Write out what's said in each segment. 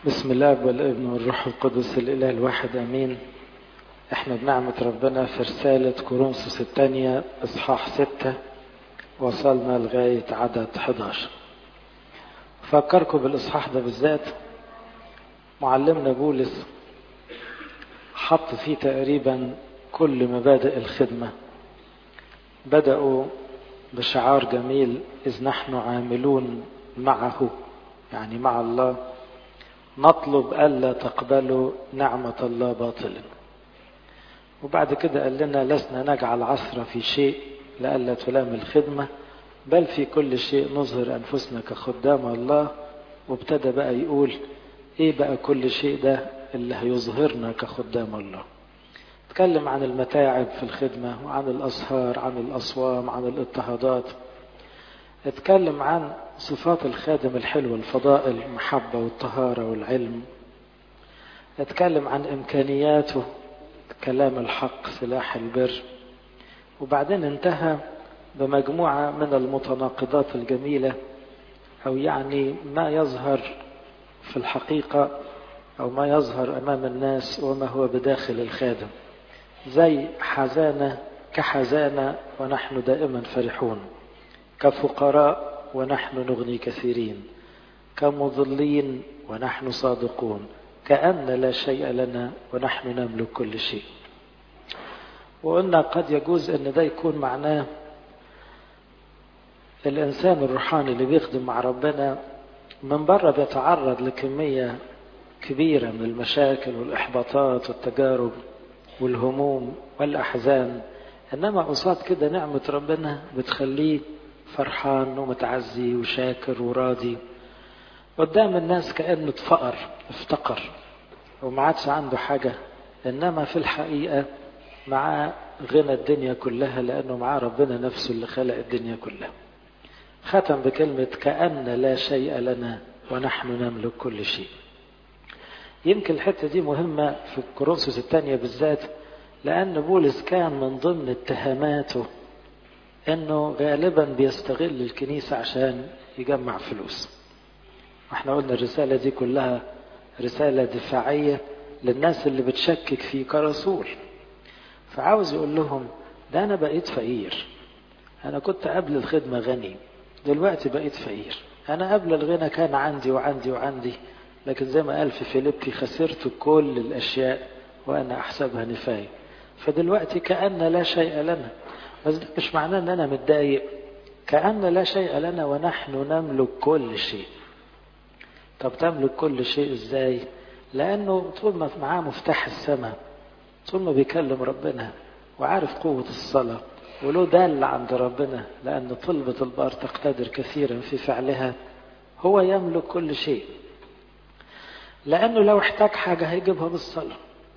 بسم الله والابن والروح القدس الإله الواحد أمين احنا بنعمة ربنا في رسالة كورنثوس الثانية إصحاح ستة وصلنا لغاية عدد 11 فكركم بالإصحاح ده بالذات معلمنا بولس حط فيه تقريبا كل مبادئ الخدمة بدأوا بشعار جميل إذ نحن عاملون معه يعني مع الله نطلب ألا تقبلوا نعمة الله باطلا وبعد كده قال لنا لسنا نجعل عصر في شيء لألا تلام الخدمة بل في كل شيء نظهر أنفسنا كخدام الله وابتدى بقى يقول إيه بقى كل شيء ده اللي هيظهرنا كخدام الله اتكلم عن المتاعب في الخدمة وعن الأسهار عن الأصوام عن الاضطهادات اتكلم عن صفات الخادم الحلوة الفضائل المحبة والطهارة والعلم اتكلم عن إمكانياته كلام الحق سلاح البر وبعدين انتهى بمجموعة من المتناقضات الجميلة أو يعني ما يظهر في الحقيقة أو ما يظهر أمام الناس وما هو بداخل الخادم زي حزانة كحزانة ونحن دائما فرحون كفقراء ونحن نغني كثيرين كمضلين ونحن صادقون كأن لا شيء لنا ونحن نملك كل شيء وقلنا قد يجوز ان ده يكون معناه الانسان الروحاني اللي بيخدم مع ربنا من بره بيتعرض لكمية كبيرة من المشاكل والإحباطات والتجارب والهموم والأحزان إنما قصاد كده نعمة ربنا بتخليه فرحان ومتعزي وشاكر وراضي قدام الناس كأنه اتفقر افتقر وما عادش عنده حاجة إنما في الحقيقة معاه غنى الدنيا كلها لأنه معاه ربنا نفسه اللي خلق الدنيا كلها ختم بكلمة كأن لا شيء لنا ونحن نملك كل شيء يمكن الحتة دي مهمة في كورنثوس الثانية بالذات لأن بولس كان من ضمن اتهاماته انه غالبا بيستغل الكنيسة عشان يجمع فلوس احنا قلنا الرسالة دي كلها رسالة دفاعية للناس اللي بتشكك فيه كرسول فعاوز يقول لهم ده انا بقيت فقير انا كنت قبل الخدمة غني دلوقتي بقيت فقير انا قبل الغنى كان عندي وعندي وعندي لكن زي ما قال في فيليبي خسرت كل الاشياء وانا احسبها نفاية فدلوقتي كأن لا شيء لنا بس ده مش معناه ان انا متضايق كأن لا شيء لنا ونحن نملك كل شيء طب تملك كل شيء ازاي لانه طول ما معاه مفتاح السماء طول ما بيكلم ربنا وعارف قوة الصلاة وله دال عند ربنا لأن طلبة البار تقتدر كثيرا في فعلها هو يملك كل شيء لأنه لو احتاج حاجة هيجيبها بالصلاة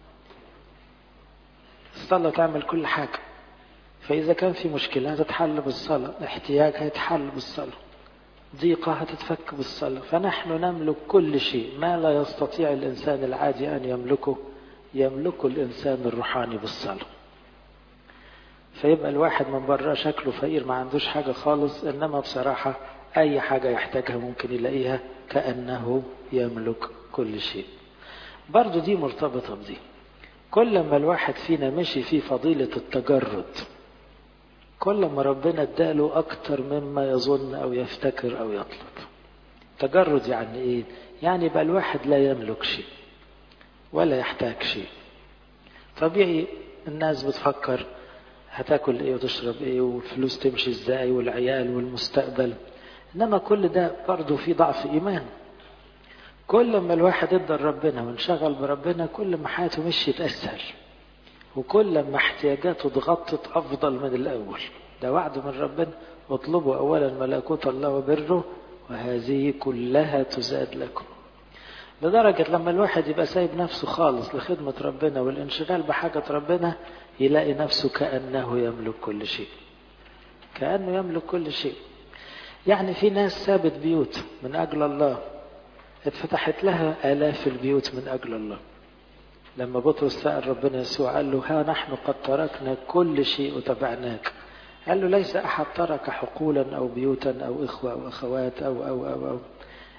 الصلاة تعمل كل حاجة فإذا كان في مشكلة هتتحل بالصلاة احتياج هيتحل بالصلاة ضيقة هتتفك بالصلاة فنحن نملك كل شيء ما لا يستطيع الإنسان العادي أن يملكه يملكه الإنسان الروحاني بالصلاة فيبقى الواحد من بره شكله فقير ما عندوش حاجة خالص إنما بصراحة أي حاجة يحتاجها ممكن يلاقيها كأنه يملك كل شيء برضو دي مرتبطة بدي كل ما الواحد فينا مشي في فضيلة التجرد كل ما ربنا اداله اكتر مما يظن او يفتكر او يطلب تجرد يعني ايه يعني بقى الواحد لا يملك شيء ولا يحتاج شيء طبيعي الناس بتفكر هتاكل ايه وتشرب ايه والفلوس تمشي ازاي والعيال والمستقبل انما كل ده برضه في ضعف ايمان كل ما الواحد ادى ربنا وانشغل بربنا كل ما حياته مشيت اسهل وكل ما احتياجاته اتغطت افضل من الاول ده وعد من ربنا اطلبوا اولا ملكوت الله وبره وهذه كلها تزاد لكم لدرجة لما الواحد يبقى سايب نفسه خالص لخدمة ربنا والانشغال بحاجة ربنا يلاقي نفسه كأنه يملك كل شيء كأنه يملك كل شيء يعني في ناس سابت بيوت من أجل الله اتفتحت لها آلاف البيوت من أجل الله لما بطرس سأل ربنا يسوع قال له ها نحن قد تركنا كل شيء وتبعناك قال له ليس أحد ترك حقولا أو بيوتا أو إخوة أو أخوات أو أو أو, أو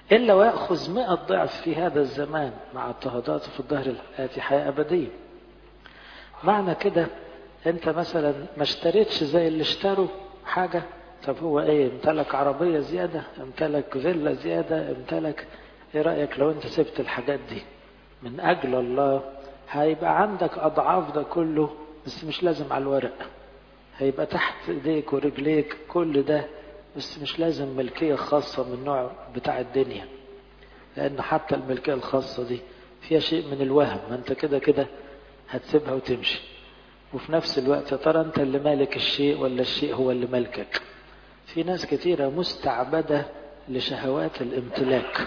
إلا ويأخذ مئة ضعف في هذا الزمان مع اضطهاداته في الظهر الآتي حياة أبدية معنى كده أنت مثلا ما اشتريتش زي اللي اشتروا حاجة طب هو ايه امتلك عربية زيادة امتلك فيلا زيادة امتلك ايه رأيك لو انت سبت الحاجات دي من اجل الله هيبقى عندك اضعاف ده كله بس مش لازم على الورق هيبقى تحت ايديك ورجليك كل ده بس مش لازم ملكية خاصة من النوع بتاع الدنيا لان حتى الملكية الخاصة دي فيها شيء من الوهم ما انت كده كده هتسيبها وتمشي وفي نفس الوقت يا ترى انت اللي مالك الشيء ولا الشيء هو اللي مالكك في ناس كتيرة مستعبدة لشهوات الامتلاك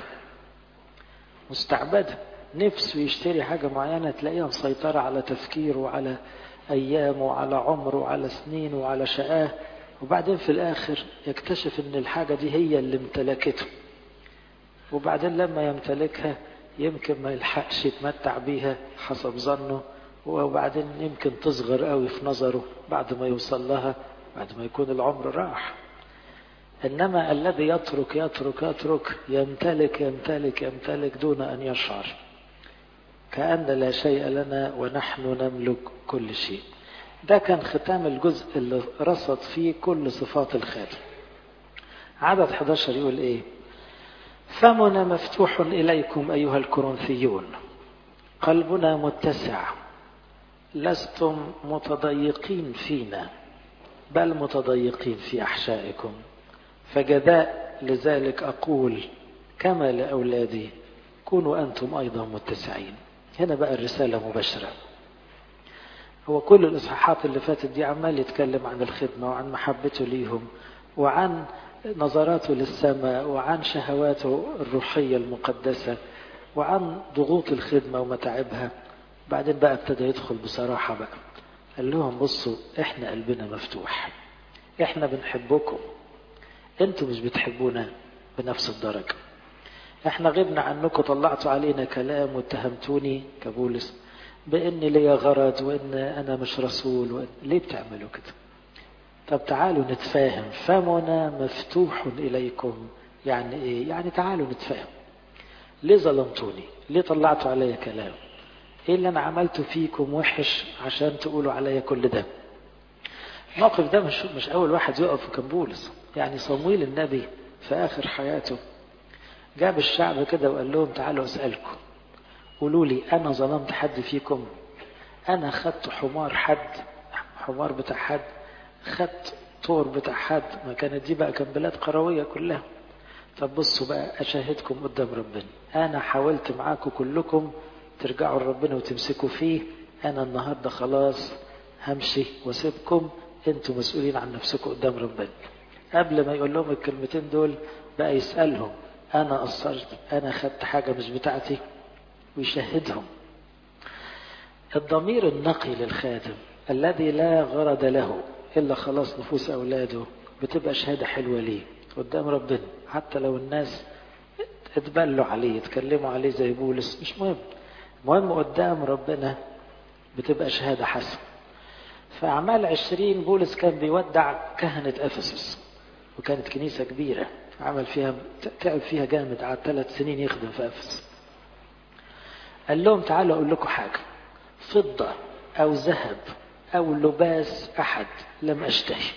مستعبدة نفسه يشتري حاجة معينة تلاقيها مسيطرة على تفكيره وعلى أيامه وعلى عمره وعلى سنينه وعلى شقاه وبعدين في الآخر يكتشف إن الحاجة دي هي اللي امتلكته وبعدين لما يمتلكها يمكن ما يلحقش يتمتع بيها حسب ظنه وبعدين يمكن تصغر قوي في نظره بعد ما يوصل لها بعد ما يكون العمر راح إنما الذي يترك يترك يترك يمتلك يمتلك يمتلك دون أن يشعر كأن لا شيء لنا ونحن نملك كل شيء ده كان ختام الجزء اللي رصد فيه كل صفات الخادم عدد 11 يقول ايه فمنا مفتوح إليكم أيها الكورنثيون قلبنا متسع لستم متضيقين فينا بل متضيقين في أحشائكم فجزاء لذلك أقول كما لأولادي كونوا أنتم أيضا متسعين هنا بقى الرسالة مباشرة هو كل الإصحاحات اللي فاتت دي عمال يتكلم عن الخدمة وعن محبته ليهم وعن نظراته للسماء وعن شهواته الروحية المقدسة وعن ضغوط الخدمة ومتاعبها بعدين بقى ابتدى يدخل بصراحة بقى قال لهم بصوا احنا قلبنا مفتوح احنا بنحبكم انتوا مش بتحبونا بنفس الدرجة احنا غبنا عنكم طلعتوا علينا كلام واتهمتوني كبولس بان ليا غرض وان انا مش رسول وإن... ليه بتعملوا كده طب تعالوا نتفاهم فمنا مفتوح اليكم يعني ايه يعني تعالوا نتفاهم ليه ظلمتوني ليه طلعتوا عليا كلام ايه اللي انا عملته فيكم وحش عشان تقولوا عليا كل ده الموقف ده مش مش اول واحد يقف وكان بولس يعني صمويل النبي في اخر حياته جاب الشعب كده وقال لهم تعالوا اسالكم قولوا لي انا ظلمت حد فيكم انا خدت حمار حد حمار بتاع حد خدت طور بتاع حد ما كانت دي بقى كان بلاد قرويه كلها طب بصوا بقى اشاهدكم قدام ربنا انا حاولت معاكم كلكم ترجعوا لربنا وتمسكوا فيه انا النهارده خلاص همشي واسيبكم انتوا مسؤولين عن نفسكم قدام ربنا قبل ما يقول لهم الكلمتين دول بقى يسألهم انا قصرت انا خدت حاجة مش بتاعتي ويشهدهم الضمير النقي للخادم الذي لا غرض له الا خلاص نفوس اولاده بتبقى شهادة حلوة ليه قدام ربنا حتى لو الناس اتبلوا عليه يتكلموا عليه زي بولس مش مهم المهم قدام ربنا بتبقى شهادة حسنة في أعمال عشرين بولس كان بيودع كهنة أفسس وكانت كنيسة كبيرة عمل فيها تعب فيها جامد قعد ثلاث سنين يخدم في أفسس قال لهم تعالوا أقول لكم حاجة فضة أو ذهب أو لباس أحد لم أشتهي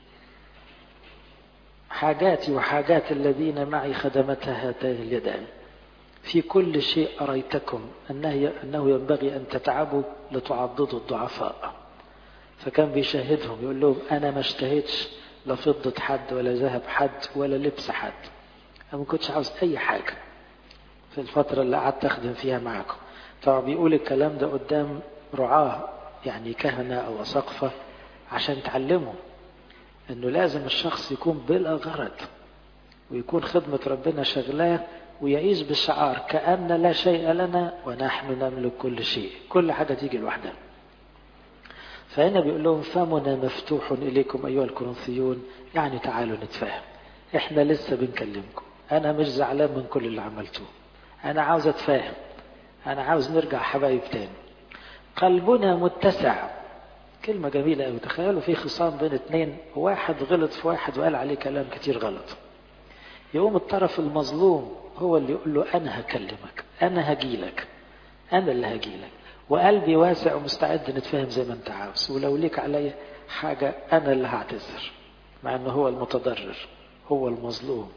حاجاتي وحاجات الذين معي خدمتها هاتان اليدان في كل شيء أريتكم أنه أنه ينبغي أن تتعبوا لتعضدوا الضعفاء فكان بيشهدهم يقول لهم أنا ما اشتهيتش لا فضة حد ولا ذهب حد ولا لبس حد أنا ما كنتش عاوز أي حاجة في الفترة اللي قعدت أخدم فيها معكم طبعا بيقول الكلام ده قدام رعاة يعني كهنة أو أساقفة عشان تعلموا إنه لازم الشخص يكون بلا غرض ويكون خدمة ربنا شغلاه ويعيش بشعار كأن لا شيء لنا ونحن نملك كل شيء كل حاجة تيجي لوحدها فهنا بيقول لهم فمنا مفتوح إليكم أيها الكورنثيون يعني تعالوا نتفاهم احنا لسه بنكلمكم أنا مش زعلان من كل اللي عملتوه أنا عاوز أتفاهم أنا عاوز نرجع حبايب تاني قلبنا متسع كلمة جميلة أوي تخيلوا في خصام بين اتنين واحد غلط في واحد وقال عليه كلام كتير غلط يقوم الطرف المظلوم هو اللي يقول له أنا هكلمك أنا هجيلك أنا اللي هجيلك وقلبي واسع ومستعد نتفاهم زي ما أنت عاوز ولو ليك علي حاجة أنا اللي هعتذر مع أنه هو المتضرر هو المظلوم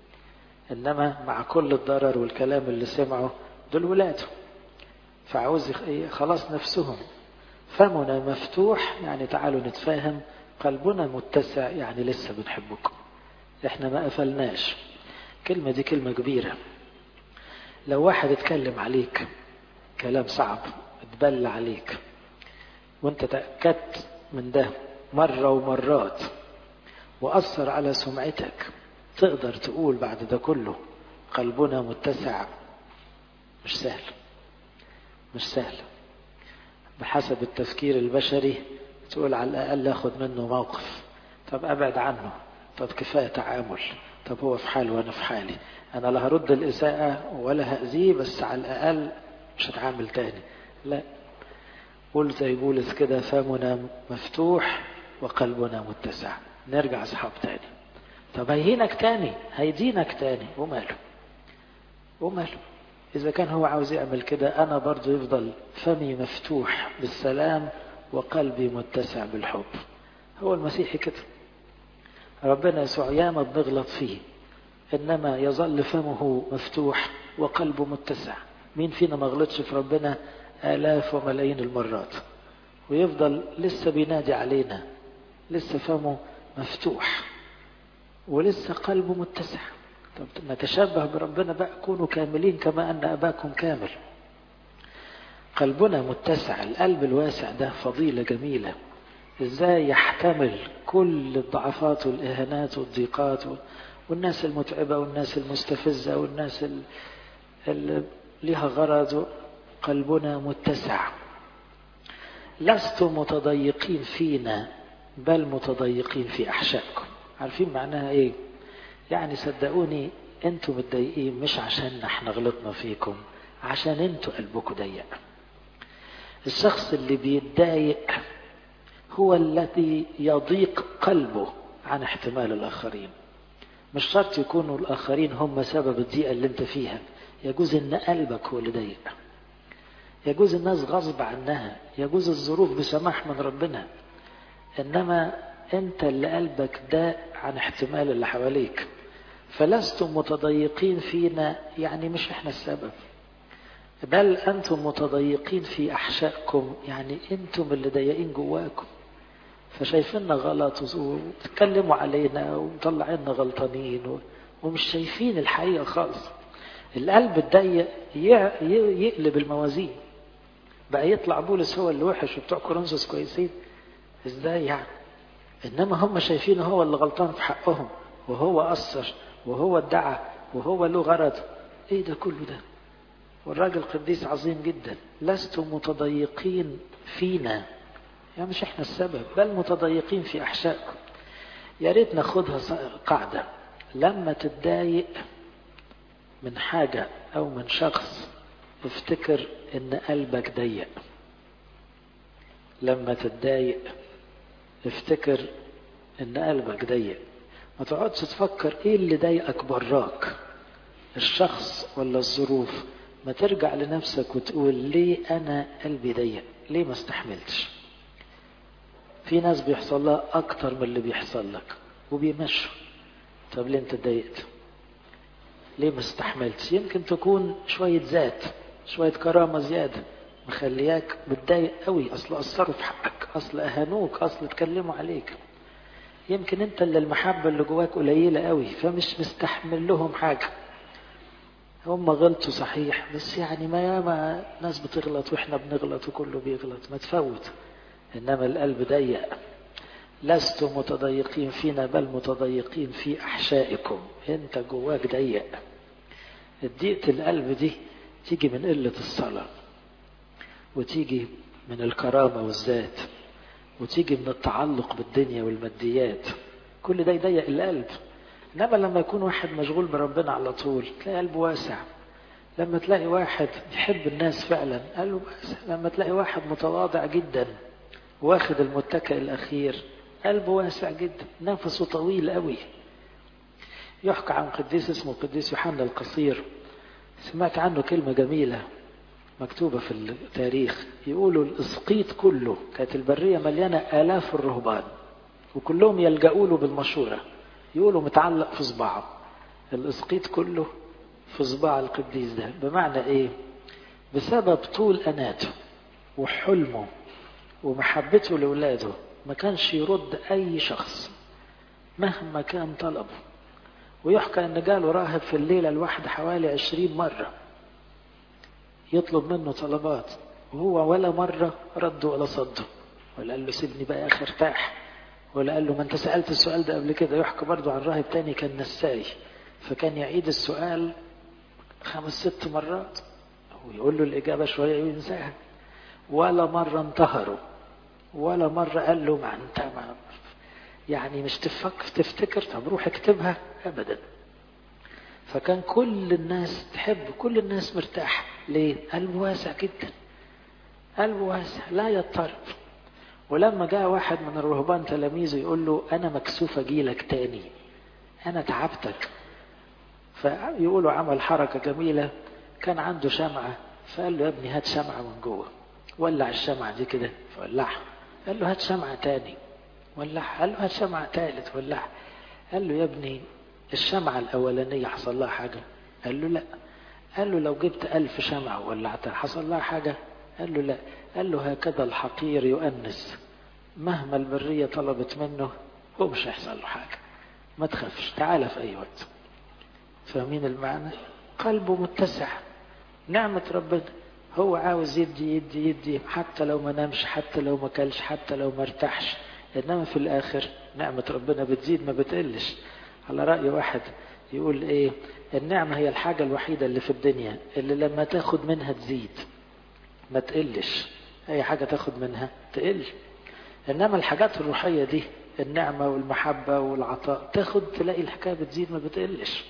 إنما مع كل الضرر والكلام اللي سمعه دول ولاده فعاوز خلاص نفسهم فمنا مفتوح يعني تعالوا نتفاهم قلبنا متسع يعني لسه بنحبكم احنا ما قفلناش كلمة دي كلمة كبيرة لو واحد اتكلم عليك كلام صعب اتبلى عليك وانت تأكدت من ده مرة ومرات وأثر على سمعتك تقدر تقول بعد ده كله قلبنا متسع مش سهل مش سهل بحسب التفكير البشري تقول على الأقل أخذ منه موقف طب أبعد عنه طب كفاية تعامل طب هو في حاله وأنا في حالي أنا لا هرد الإساءة ولا هأذيه بس على الأقل مش هتعامل تاني لا قول زي بولس كده فمنا مفتوح وقلبنا متسع نرجع أصحاب تاني طب هيهينك تاني هيدينك تاني وماله وماله إذا كان هو عاوز يعمل كده أنا برضو يفضل فمي مفتوح بالسلام وقلبي متسع بالحب هو المسيحي كده ربنا يسوع ياما بنغلط فيه إنما يظل فمه مفتوح وقلبه متسع مين فينا ما غلطش في ربنا آلاف وملايين المرات ويفضل لسه بينادي علينا لسه فمه مفتوح ولسه قلبه متسع طب نتشبه بربنا بقى كونوا كاملين كما أن أباكم كامل قلبنا متسع القلب الواسع ده فضيلة جميلة ازاي يحتمل كل الضعفات والإهانات والضيقات والناس المتعبة والناس المستفزة والناس اللي لها غرض قلبنا متسع لستم متضيقين فينا بل متضيقين في أحشائكم عارفين معناها ايه يعني صدقوني انتوا متضايقين مش عشان احنا غلطنا فيكم عشان انتوا قلبكم ضيق الشخص اللي بيتضايق هو الذي يضيق قلبه عن احتمال الآخرين مش شرط يكونوا الآخرين هم سبب الضيقة اللي انت فيها يجوز ان قلبك هو اللي ضيق يجوز الناس غصب عنها يجوز الظروف بسماح من ربنا انما انت اللي قلبك ضاق عن احتمال اللي حواليك فلستم متضيقين فينا يعني مش احنا السبب بل انتم متضيقين في احشائكم يعني انتم اللي ضيقين جواكم فشايفيننا غلط وتتكلموا علينا ومطلعيننا غلطانين ومش شايفين الحقيقه خالص القلب الضيق يقلب الموازين بقى يطلع بولس هو اللي وحش وبتوع كورنثوس كويسين ازاي يعني انما هم شايفين هو اللي غلطان في حقهم وهو اثر وهو ادعى وهو له غرض ايه ده كله ده والراجل قديس عظيم جدا لستم متضيقين فينا يعني مش احنا السبب بل متضيقين في احشائكم يا ريت ناخدها قاعده لما تتضايق من حاجه او من شخص افتكر ان قلبك ضيق لما تتضايق افتكر ان قلبك ضيق ما تقعدش تفكر ايه اللي ضايقك براك الشخص ولا الظروف ما ترجع لنفسك وتقول ليه انا قلبي ضيق ليه ما استحملتش في ناس بيحصل لها اكتر من اللي بيحصل لك وبيمشوا طب ليه انت ضايقت ليه ما استحملتش يمكن تكون شوية ذات شوية كرامة زيادة مخلياك متضايق قوي اصل اثروا في حقك اصل اهانوك اصل اتكلموا عليك يمكن انت اللي المحبة اللي جواك قليلة قوي فمش مستحمل لهم حاجة هم غلطوا صحيح بس يعني ما ياما ناس بتغلط واحنا بنغلط وكله بيغلط ما تفوت انما القلب ضيق لستم متضيقين فينا بل متضيقين في احشائكم انت جواك ضيق ضيقة القلب دي تيجي من قلة الصلاة وتيجي من الكرامة والذات وتيجي من التعلق بالدنيا والماديات كل ده يضيق القلب انما لما يكون واحد مشغول بربنا على طول تلاقي قلبه واسع لما تلاقي واحد يحب الناس فعلا قلبه واسع لما تلاقي واحد متواضع جدا واخد المتكئ الاخير قلبه واسع جدا نفسه طويل قوي يحكى عن قديس اسمه قديس يوحنا القصير سمعت عنه كلمة جميلة مكتوبة في التاريخ يقولوا الإسقيط كله كانت البرية مليانة آلاف الرهبان وكلهم يلجأوا له بالمشورة يقولوا متعلق في صباعه الإسقيط كله في صباع القديس ده بمعنى إيه بسبب طول أناته وحلمه ومحبته لأولاده ما كانش يرد أي شخص مهما كان طلبه ويحكى أن جاله راهب في الليلة الواحدة حوالي عشرين مرة يطلب منه طلبات وهو ولا مرة رد ولا صده ولا قال له سيبني بقى يا أخي ارتاح ولا قال له ما أنت سألت السؤال ده قبل كده يحكى برضو عن راهب تاني كان نساي فكان يعيد السؤال خمس ست مرات ويقول له الإجابة شوية وينساها ولا مرة انتهروا ولا مرة قال له ما أنت ما يعني مش تفكر تفتكر طب روح اكتبها أبدا فكان كل الناس تحب كل الناس مرتاحة ليه؟ قلبه واسع جدا قلبه واسع لا يضطرب ولما جاء واحد من الرهبان تلاميذه يقول له أنا مكسوف أجيلك تاني أنا تعبتك فيقولوا عمل حركة جميلة كان عنده شمعة فقال له يا ابني هات شمعة من جوه ولع الشمعة دي كده فولعها قال له هات شمعة تاني ولعها قال له هات شمعة تالت ولعها قال له يا ابني الشمعة الأولانية حصل لها حاجة قال له لا قال له لو جبت ألف شمعة وولعتها حصل لها حاجة قال له لا قال له هكذا الحقير يؤنس مهما البرية طلبت منه هو مش هيحصل له حاجة ما تخافش تعالى في أي وقت فاهمين المعنى قلبه متسع نعمة ربنا هو عاوز يدي يدي يدي حتى لو ما نامش حتى لو ما كلش حتى لو ما ارتاحش انما في الاخر نعمة ربنا بتزيد ما بتقلش على رأي واحد يقول ايه النعمة هي الحاجة الوحيدة اللي في الدنيا اللي لما تاخد منها تزيد ما تقلش اي حاجة تاخد منها تقل انما الحاجات الروحية دي النعمة والمحبة والعطاء تاخد تلاقي الحكاية بتزيد ما بتقلش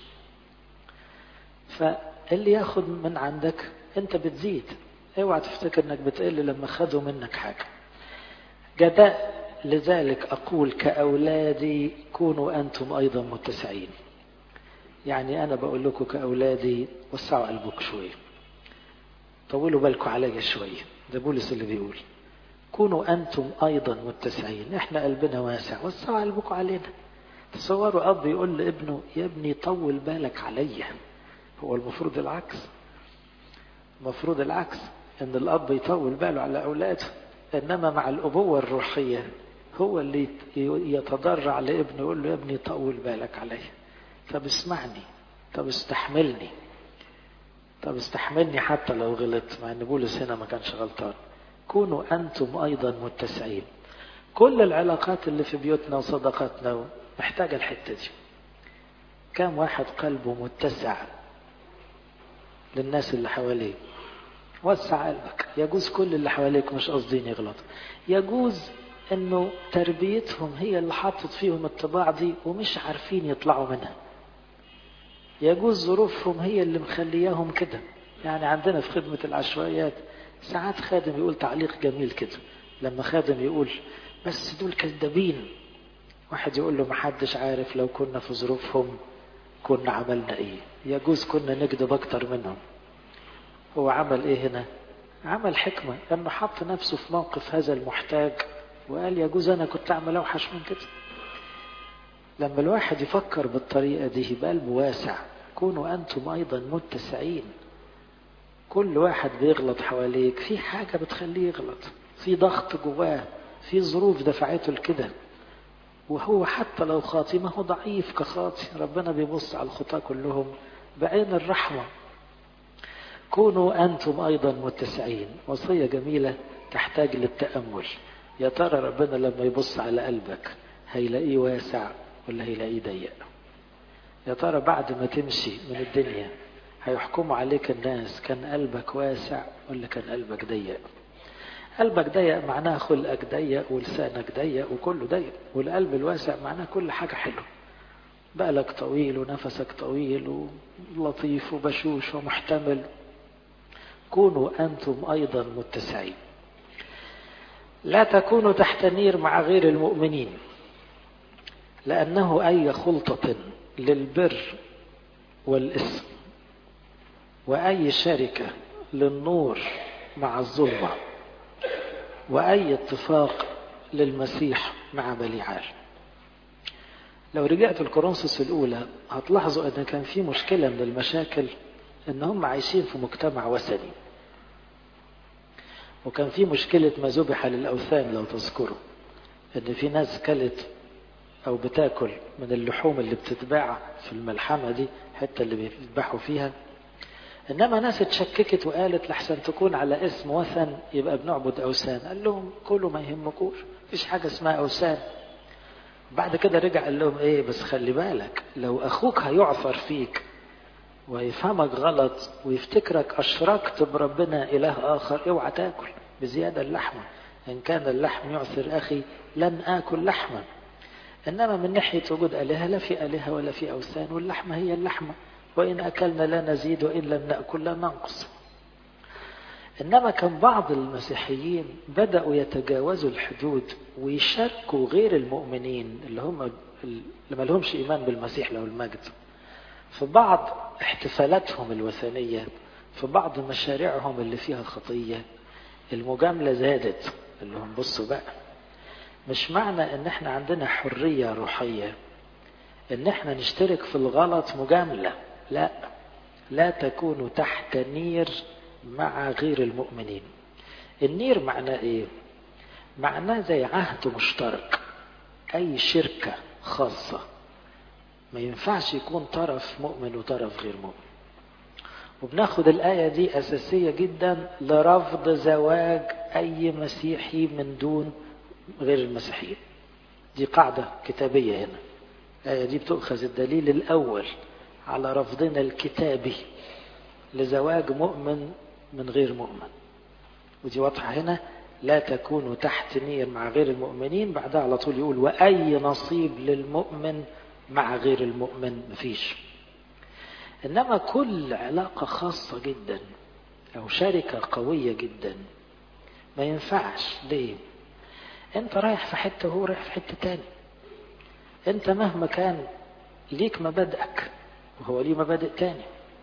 فاللي ياخد من عندك انت بتزيد اوعى تفتكر انك بتقل لما خدوا منك حاجة جداء لذلك أقول كأولادي كونوا أنتم أيضا متسعين يعني أنا بقول لكم كأولادي وسعوا قلبك شوية طولوا بالكم عليا شوية ده بولس اللي بيقول كونوا أنتم أيضا متسعين إحنا قلبنا واسع وسعوا قلبكم علينا تصوروا أب يقول لابنه يا ابني طول بالك عليا هو المفروض العكس المفروض العكس ان الاب يطول باله على اولاده انما مع الابوه الروحيه هو اللي يتضرع لابنه يقول له يا ابني طول بالك عليا طب اسمعني طب استحملني طب استحملني حتى لو غلطت مع ان بولس هنا ما كانش غلطان كونوا انتم ايضا متسعين كل العلاقات اللي في بيوتنا وصداقاتنا محتاجه الحته دي كم واحد قلبه متسع للناس اللي حواليه وسع قلبك يجوز كل اللي حواليك مش قاصدين يغلطوا يجوز انه تربيتهم هي اللي حطت فيهم الطباع دي ومش عارفين يطلعوا منها يجوز ظروفهم هي اللي مخلياهم كده يعني عندنا في خدمة العشوائيات ساعات خادم يقول تعليق جميل كده لما خادم يقول بس دول كذابين واحد يقول له محدش عارف لو كنا في ظروفهم كنا عملنا ايه يجوز كنا نكذب اكتر منهم هو عمل ايه هنا عمل حكمة انه حط نفسه في موقف هذا المحتاج وقال يجوز انا كنت اعمل اوحش من كده لما الواحد يفكر بالطريقة دي بقلب واسع كونوا انتم ايضا متسعين كل واحد بيغلط حواليك في حاجة بتخليه يغلط في ضغط جواه في ظروف دفعته لكده وهو حتى لو خاطي ما هو ضعيف كخاطي ربنا بيبص على الخطاة كلهم بعين الرحمة كونوا أنتم أيضا متسعين وصية جميلة تحتاج للتأمل يا ترى ربنا لما يبص على قلبك هيلاقيه واسع ولا هيلاقيه ضيق يا ترى بعد ما تمشي من الدنيا هيحكموا عليك الناس كان قلبك واسع ولا كان قلبك ضيق قلبك ضيق معناه خلقك ضيق ولسانك ضيق وكله ضيق والقلب الواسع معناه كل حاجة حلوة بقلك طويل ونفسك طويل ولطيف وبشوش ومحتمل كونوا أنتم أيضا متسعين لا تكونوا تحت نير مع غير المؤمنين لأنه أي خلطة للبر والاسم وأي شركة للنور مع الظلمة وأي اتفاق للمسيح مع بليعال لو رجعت الكورنثوس الأولى هتلاحظوا أن كان في مشكلة من المشاكل أن هم عايشين في مجتمع وثني وكان في مشكلة ما ذبح للأوثان لو تذكروا أن في ناس كلت أو بتاكل من اللحوم اللي بتتباع في الملحمة دي حتى اللي بيذبحوا فيها إنما ناس اتشككت وقالت لحسن تكون على اسم وثن يبقى بنعبد أوثان قال لهم كله ما يهمكوش مفيش حاجة اسمها أوثان بعد كده رجع قال لهم ايه بس خلي بالك لو اخوك هيعثر فيك ويفهمك غلط ويفتكرك اشركت بربنا اله اخر اوعى تاكل بزياده اللحمه ان كان اللحم يعثر اخي لن اكل لحما انما من ناحيه وجود الهه لا في الهه ولا في اوثان واللحمه هي اللحمه وان اكلنا لا نزيد وان لم ناكل لا ننقص انما كان بعض المسيحيين بداوا يتجاوزوا الحدود ويشاركوا غير المؤمنين اللي هم اللي ما لهمش ايمان بالمسيح له المجد في بعض احتفالاتهم الوثنيه في بعض مشاريعهم اللي فيها خطيه المجامله زادت اللي هم بصوا بقى مش معنى ان احنا عندنا حريه روحيه ان احنا نشترك في الغلط مجامله لا لا تكونوا تحت نير مع غير المؤمنين النير معناه ايه معناه زي عهد مشترك اي شركة خاصة ما ينفعش يكون طرف مؤمن وطرف غير مؤمن وبناخد الآية دي أساسية جدا لرفض زواج أي مسيحي من دون غير المسيحيين دي قاعدة كتابية هنا الآية دي بتؤخذ الدليل الأول على رفضنا الكتابي لزواج مؤمن من غير مؤمن ودي واضحة هنا لا تكونوا تحت نير مع غير المؤمنين بعدها على طول يقول وأي نصيب للمؤمن مع غير المؤمن مفيش إنما كل علاقة خاصة جدا أو شركة قوية جدا ما ينفعش ليه أنت رايح في حتة وهو رايح في حتة تاني أنت مهما كان ليك مبادئك وهو ليه مبادئ تاني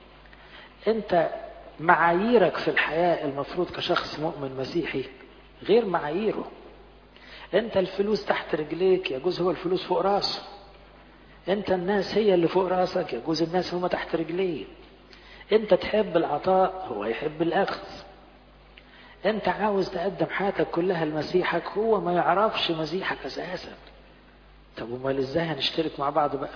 أنت معاييرك في الحياة المفروض كشخص مؤمن مسيحي غير معاييره انت الفلوس تحت رجليك يجوز هو الفلوس فوق راسه انت الناس هي اللي فوق راسك يجوز الناس هم تحت رجليه انت تحب العطاء هو يحب الاخذ انت عاوز تقدم حياتك كلها لمسيحك هو ما يعرفش مسيحك اساسا طب امال ازاي هنشترك مع بعض بقى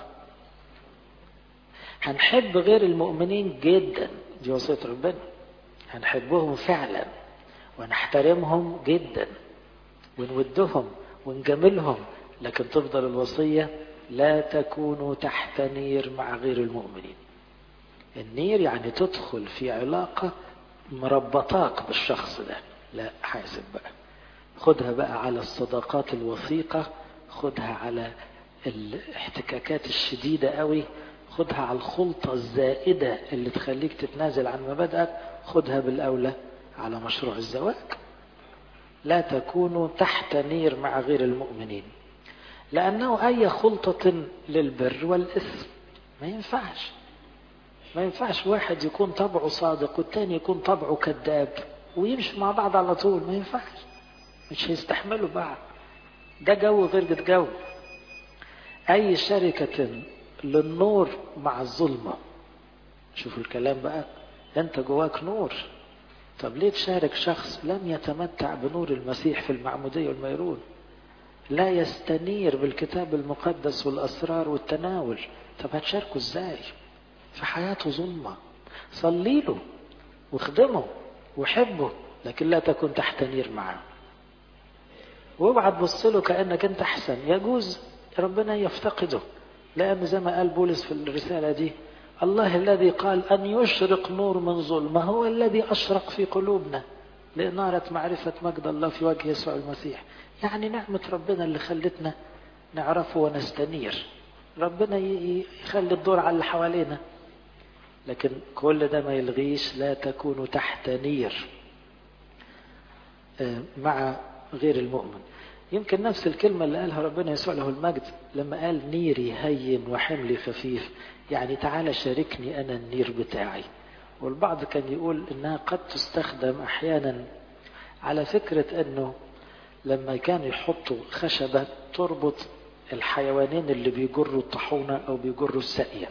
هنحب غير المؤمنين جدا دي وصية ربنا هنحبهم فعلا ونحترمهم جدا ونودهم ونجاملهم لكن تفضل الوصية لا تكونوا تحت نير مع غير المؤمنين النير يعني تدخل في علاقة مربطاك بالشخص ده لا حاسب بقى خدها بقى على الصداقات الوثيقة خدها على الاحتكاكات الشديدة قوي خدها على الخلطة الزائدة اللي تخليك تتنازل عن مبادئك خدها بالأولى على مشروع الزواج لا تكونوا تحت نير مع غير المؤمنين لأنه أي خلطة للبر والإثم ما ينفعش ما ينفعش واحد يكون طبعه صادق والتاني يكون طبعه كذاب ويمشي مع بعض على طول ما ينفعش مش هيستحملوا بعض ده جو غير ده جو أي شركة للنور مع الظلمة شوفوا الكلام بقى أنت جواك نور طب ليه تشارك شخص لم يتمتع بنور المسيح في المعمودية والميرون لا يستنير بالكتاب المقدس والأسرار والتناول طب هتشاركه ازاي في حياته ظلمة صلي له واخدمه وحبه لكن لا تكن تحت نير معه واوعى تبص له كانك انت احسن يجوز ربنا يفتقده لان زي ما قال بولس في الرساله دي الله الذي قال ان يشرق نور من ظلمه هو الذي اشرق في قلوبنا لإنارة معرفة مجد الله في وجه يسوع المسيح يعني نعمة ربنا اللي خلتنا نعرفه ونستنير ربنا يخلي الدور على اللي حوالينا لكن كل ده ما يلغيش لا تكونوا تحت نير مع غير المؤمن يمكن نفس الكلمة اللي قالها ربنا يسوع له المجد لما قال نيري هين وحملي خفيف يعني تعالى شاركني أنا النير بتاعي والبعض كان يقول إنها قد تستخدم أحيانا على فكرة أنه لما كانوا يحطوا خشبة تربط الحيوانين اللي بيجروا الطاحونة أو بيجروا الساقية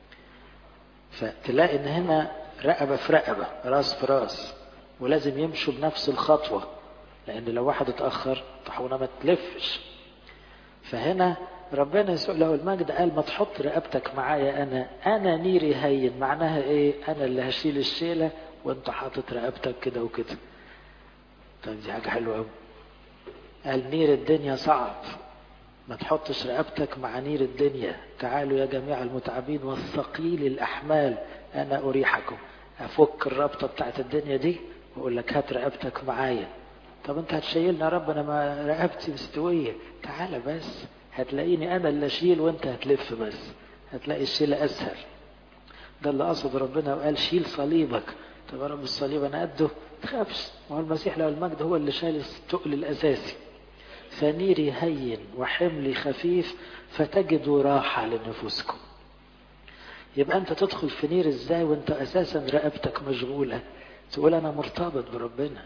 فتلاقي إن هنا رقبة في رقبة راس في راس ولازم يمشوا بنفس الخطوة لأن لو واحد اتأخر الطاحونة ما تلفش فهنا ربنا يسوع له المجد قال ما تحط رقبتك معايا أنا أنا نيري هين معناها إيه أنا اللي هشيل الشيلة وأنت حاطط رقبتك كده وكده طيب دي حاجة حلوة أوي قال نير الدنيا صعب ما تحطش رقبتك مع نير الدنيا تعالوا يا جميع المتعبين والثقيل الأحمال أنا أريحكم أفك الرابطة بتاعت الدنيا دي وأقول لك هات رقبتك معايا طب أنت هتشيلني يا رب أنا ما رقبتي مستوية تعالى بس هتلاقيني أنا اللي أشيل وأنت هتلف بس هتلاقي الشيلة أسهل ده اللي قصد ربنا وقال شيل صليبك طب يا رب الصليب أنا قده تخافش ما هو المسيح له المجد هو اللي شايل التقل الأساسي فنيري هين وحملي خفيف فتجدوا راحة لنفوسكم يبقى أنت تدخل في نير إزاي وأنت أساسا رقبتك مشغولة تقول أنا مرتبط بربنا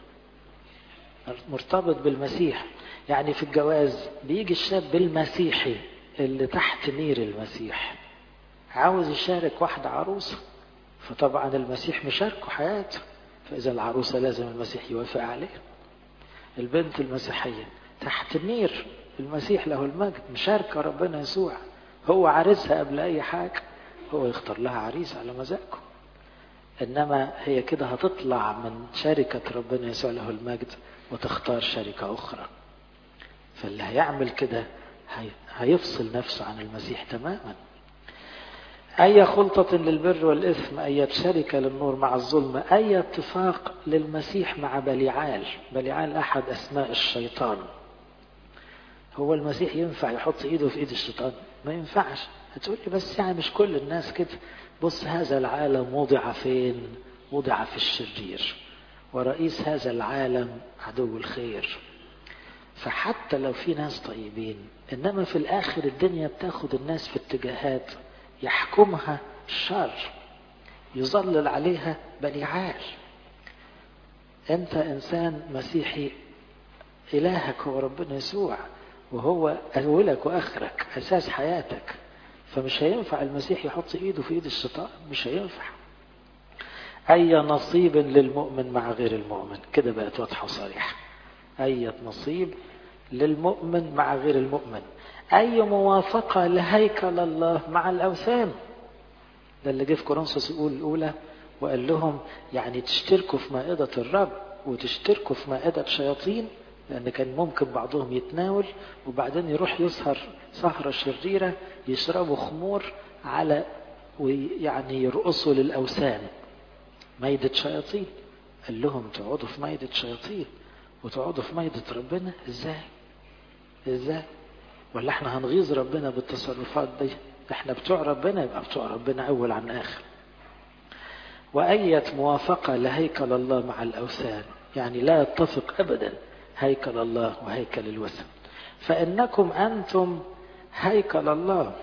مرتبط بالمسيح يعني في الجواز بيجي الشاب المسيحي اللي تحت نير المسيح عاوز يشارك واحدة عروسة فطبعا المسيح مشاركه حياته فإذا العروسة لازم المسيح يوافق عليها البنت المسيحية تحت النير المسيح له المجد مشاركة ربنا يسوع هو عريسها قبل أي حاجة هو يختار لها عريس على مزاجه إنما هي كده هتطلع من شركة ربنا يسوع له المجد وتختار شركة أخرى فاللي هيعمل كده هيفصل نفسه عن المسيح تماما أي خلطة للبر والإثم أي شركة للنور مع الظلم أي اتفاق للمسيح مع بليعال بليعال أحد أسماء الشيطان هو المسيح ينفع يحط إيده في إيد الشيطان ما ينفعش هتقول لي بس يعني مش كل الناس كده بص هذا العالم وضع فين وضع في الشرير ورئيس هذا العالم عدو الخير فحتى لو في ناس طيبين إنما في الآخر الدنيا بتاخد الناس في اتجاهات يحكمها الشر يظلل عليها بليعال انت انسان مسيحي الهك هو ربنا يسوع وهو اولك واخرك اساس حياتك فمش هينفع المسيح يحط ايده في ايد الشيطان مش هينفع اي نصيب للمؤمن مع غير المؤمن كده بقت واضحه وصريحه اي نصيب للمؤمن مع غير المؤمن أي موافقة لهيكل الله مع الأوثان ده اللي جه في كورنثوس يقول الأولى وقال لهم يعني تشتركوا في مائدة الرب وتشتركوا في مائدة شياطين لأن كان ممكن بعضهم يتناول وبعدين يروح يسهر سهرة شريرة يشربوا خمور على ويعني يرقصوا للأوثان مائدة شياطين قال لهم تقعدوا في مائدة شياطين وتقعدوا في مائدة ربنا ازاي ازاي ولا احنا هنغيظ ربنا بالتصرفات دي احنا بتوع ربنا يبقى بتوع ربنا اول عن اخر وأية موافقة لهيكل الله مع الأوثان يعني لا يتفق أبدا هيكل الله وهيكل الوثن فإنكم أنتم هيكل الله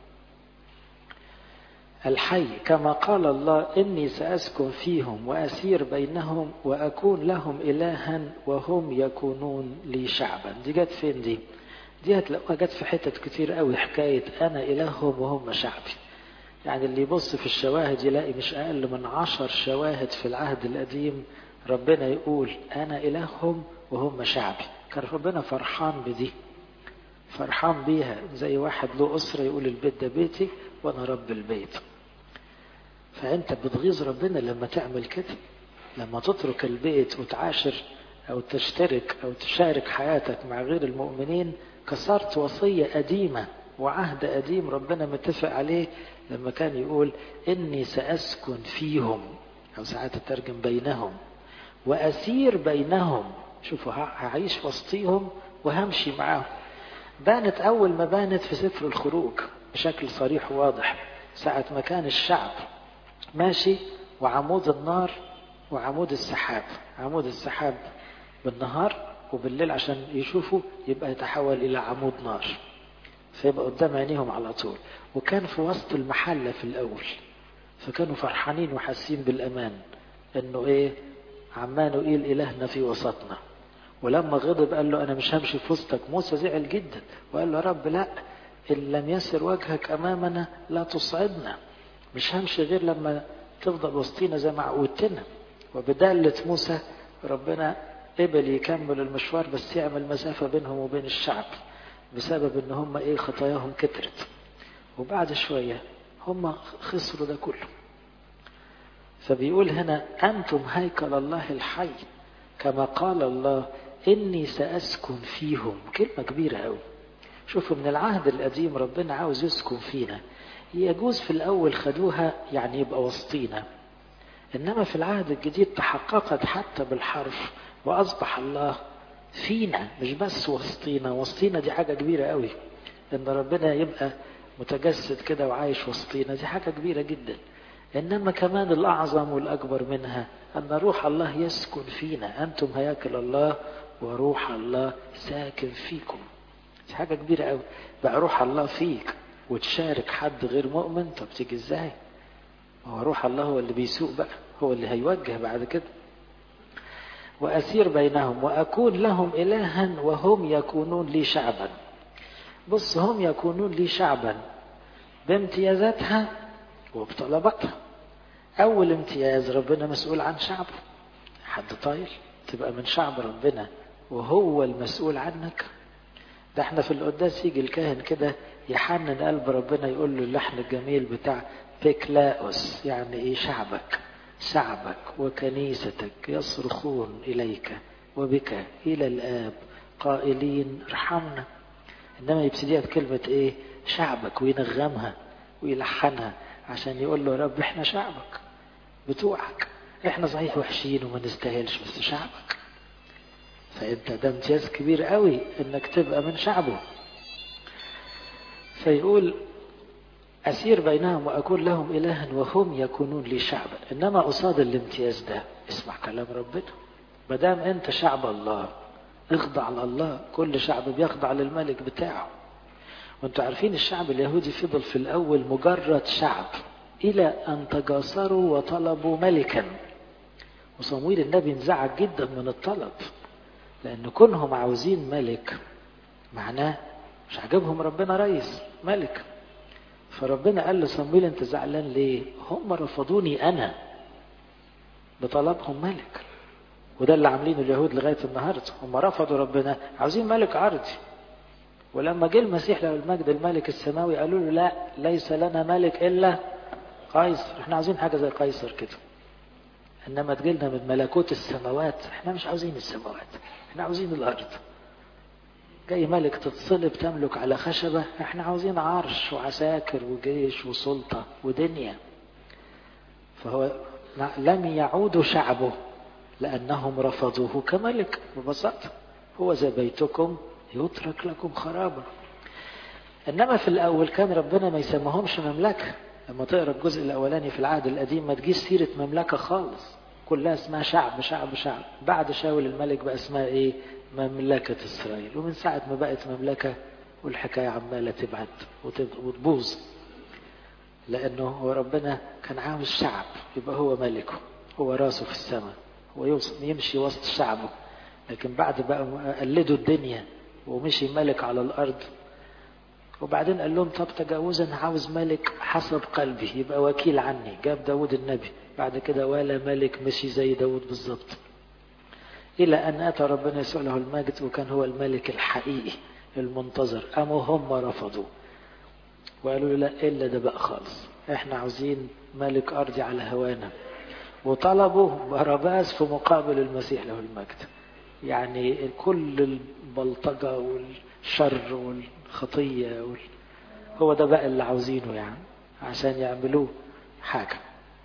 الحي كما قال الله إني سأسكن فيهم وأسير بينهم وأكون لهم إلها وهم يكونون لي شعبا دي جت فين دي دي هتلاقوها جت في حتت كتير قوي حكاية أنا إلههم وهم شعبي يعني اللي يبص في الشواهد يلاقي مش أقل من عشر شواهد في العهد القديم ربنا يقول أنا إلههم وهم شعبي كان ربنا فرحان بدي فرحان بيها زي واحد له أسرة يقول البيت ده بيتي وأنا رب البيت فأنت بتغيظ ربنا لما تعمل كده لما تترك البيت وتعاشر أو تشترك أو تشارك حياتك مع غير المؤمنين كسرت وصية قديمة وعهد قديم ربنا متفق عليه لما كان يقول إني سأسكن فيهم أو ساعات الترجم بينهم وأسير بينهم شوفوا هعيش وسطيهم وهمشي معاهم بانت أول ما بانت في سفر الخروج بشكل صريح وواضح ساعة ما كان الشعب ماشي وعمود النار وعمود السحاب عمود السحاب بالنهار وبالليل عشان يشوفوا يبقى يتحول إلى عمود نار فيبقى قدام عينيهم على طول وكان في وسط المحلة في الأول فكانوا فرحانين وحاسين بالأمان إنه إيه عمانوئيل إلهنا في وسطنا ولما غضب قال له أنا مش همشي في وسطك موسى زعل جدا وقال له يا رب لا إن لم يسر وجهك أمامنا لا تصعدنا مش همشي غير لما تفضل وسطينا زي ما عودتنا وبدالة موسى ربنا قبل يكمل المشوار بس يعمل مسافة بينهم وبين الشعب بسبب ان هم ايه خطاياهم كترت وبعد شوية هم خسروا ده كله فبيقول هنا أنتم هيكل الله الحي كما قال الله إني سأسكن فيهم كلمة كبيرة أوي شوفوا من العهد القديم ربنا عاوز يسكن فينا يجوز في الأول خدوها يعني يبقى وسطينا إنما في العهد الجديد تحققت حتى بالحرف وأصبح الله فينا مش بس وسطينا وسطينا دي حاجة كبيرة قوي إن ربنا يبقى متجسد كده وعايش وسطينا دي حاجة كبيرة جدا إنما كمان الأعظم والأكبر منها أن روح الله يسكن فينا أنتم هياكل الله وروح الله ساكن فيكم دي حاجة كبيرة قوي بقى روح الله فيك وتشارك حد غير مؤمن طب تيجي ازاي هو روح الله هو اللي بيسوق بقى هو اللي هيوجه بعد كده وأسير بينهم وأكون لهم إلها وهم يكونون لي شعبا بص هم يكونون لي شعبا بامتيازاتها وبطلباتها أول امتياز ربنا مسؤول عن شعبه حد طايل تبقى من شعب ربنا وهو المسؤول عنك ده احنا في القداس يجي الكاهن كده يحنن قلب ربنا يقول له اللحن الجميل بتاع بيكلاوس يعني ايه شعبك شعبك وكنيستك يصرخون إليك وبك إلى الآب قائلين ارحمنا إنما يبتديها بكلمة إيه شعبك وينغمها ويلحنها عشان يقول له يا رب إحنا شعبك بتوعك إحنا صحيح وحشين وما نستاهلش بس شعبك فأنت ده امتياز كبير قوي إنك تبقى من شعبه فيقول أسير بينهم وأكون لهم إلها وهم يكونون لي شعبا إنما قصاد الامتياز ده اسمع كلام ربنا ما دام أنت شعب الله اخضع لله كل شعب بيخضع للملك بتاعه وانتوا عارفين الشعب اليهودي فضل في الأول مجرد شعب إلى أن تجاسروا وطلبوا ملكا وصمويل النبي انزعج جدا من الطلب لأن كونهم عاوزين ملك معناه مش عاجبهم ربنا رئيس ملك فربنا قال لصمويل انت زعلان ليه هم رفضوني انا بطلبهم ملك وده اللي عاملينه اليهود لغايه النهارده هم رفضوا ربنا عاوزين ملك ارضي ولما جه المسيح له المجد الملك السماوي قالوا له لا ليس لنا ملك الا قيصر احنا عاوزين حاجه زي قيصر كده انما تجيلنا من ملكوت السماوات احنا مش عاوزين السماوات احنا عاوزين الارض جاي ملك تتصلب تملك على خشبة احنا عاوزين عرش وعساكر وجيش وسلطة ودنيا فهو لم يعودوا شعبه لأنهم رفضوه كملك ببساطة هو زي بيتكم يترك لكم خرابا إنما في الأول كان ربنا ما يسمهمش مملكة لما تقرا الجزء الأولاني في العهد القديم ما تجيش سيرة مملكة خالص كلها اسمها شعب شعب شعب بعد شاول الملك بقى اسمها ايه مملكة إسرائيل ومن ساعة ما بقت مملكة والحكاية عمالة تبعد وتبوظ لأنه هو ربنا كان عاوز شعب يبقى هو ملكه هو راسه في السماء هو يمشي وسط شعبه لكن بعد بقى قلدوا الدنيا ومشي ملك على الأرض وبعدين قال لهم طب تجاوزا عاوز ملك حسب قلبي يبقى وكيل عني جاب داود النبي بعد كده ولا ملك مشي زي داود بالظبط إلى أن أتى ربنا يسوع له المجد وكان هو الملك الحقيقي المنتظر أما هم رفضوا وقالوا له لا إلا ده بقى خالص إحنا عاوزين ملك أرضي على هوانا وطلبوا باراباس في مقابل المسيح له المجد يعني كل البلطجة والشر والخطية وال... هو ده بقى اللي عاوزينه يعني عشان يعملوه حاجة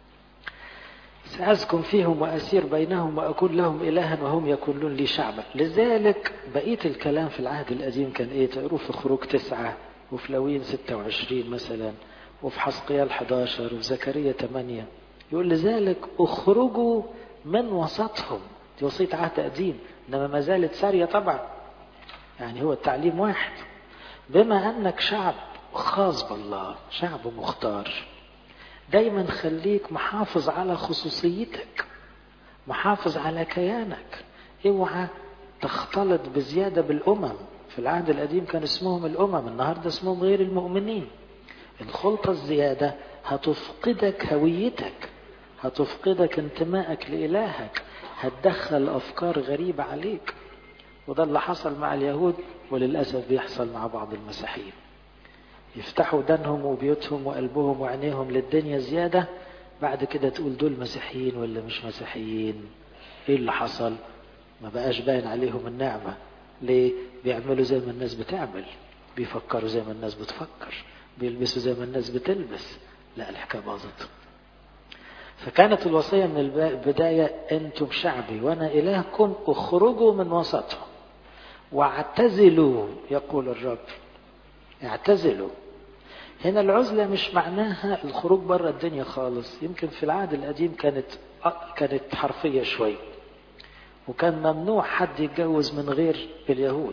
سأسكن فيهم وأسير بينهم وأكون لهم إلها وهم يكونون لي شعبا لذلك بقية الكلام في العهد القديم كان إيه تقروه في خروج تسعة وفي لوين ستة وعشرين مثلا وفي حسقيال 11 وفي زكريا 8 يقول لذلك اخرجوا من وسطهم دي وصية عهد قديم إنما ما زالت سارية طبعا يعني هو التعليم واحد بما أنك شعب خاص بالله شعب مختار دايما خليك محافظ على خصوصيتك محافظ على كيانك اوعى تختلط بزيادة بالأمم في العهد القديم كان اسمهم الأمم النهاردة اسمهم غير المؤمنين الخلطة الزيادة هتفقدك هويتك هتفقدك انتمائك لإلهك هتدخل أفكار غريبة عليك وده اللي حصل مع اليهود وللأسف بيحصل مع بعض المسيحيين يفتحوا دانهم وبيوتهم وقلبهم وعينيهم للدنيا زيادة بعد كده تقول دول مسيحيين ولا مش مسيحيين ايه اللي حصل ما بقاش باين عليهم النعمة ليه بيعملوا زي ما الناس بتعمل بيفكروا زي ما الناس بتفكر بيلبسوا زي ما الناس بتلبس لا الحكاية باظت فكانت الوصية من البداية أنتم شعبي وأنا إلهكم اخرجوا من وسطهم واعتزلوا يقول الرب اعتزلوا هنا العزلة مش معناها الخروج بره الدنيا خالص يمكن في العهد القديم كانت كانت حرفية شوي وكان ممنوع حد يتجوز من غير اليهود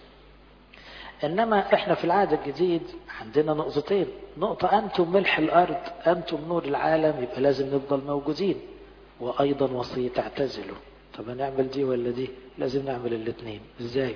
انما احنا في العهد الجديد عندنا نقطتين نقطة انتم ملح الارض انتم نور العالم يبقى لازم نفضل موجودين وايضا وصية اعتزلوا طب هنعمل دي ولا دي لازم نعمل الاثنين ازاي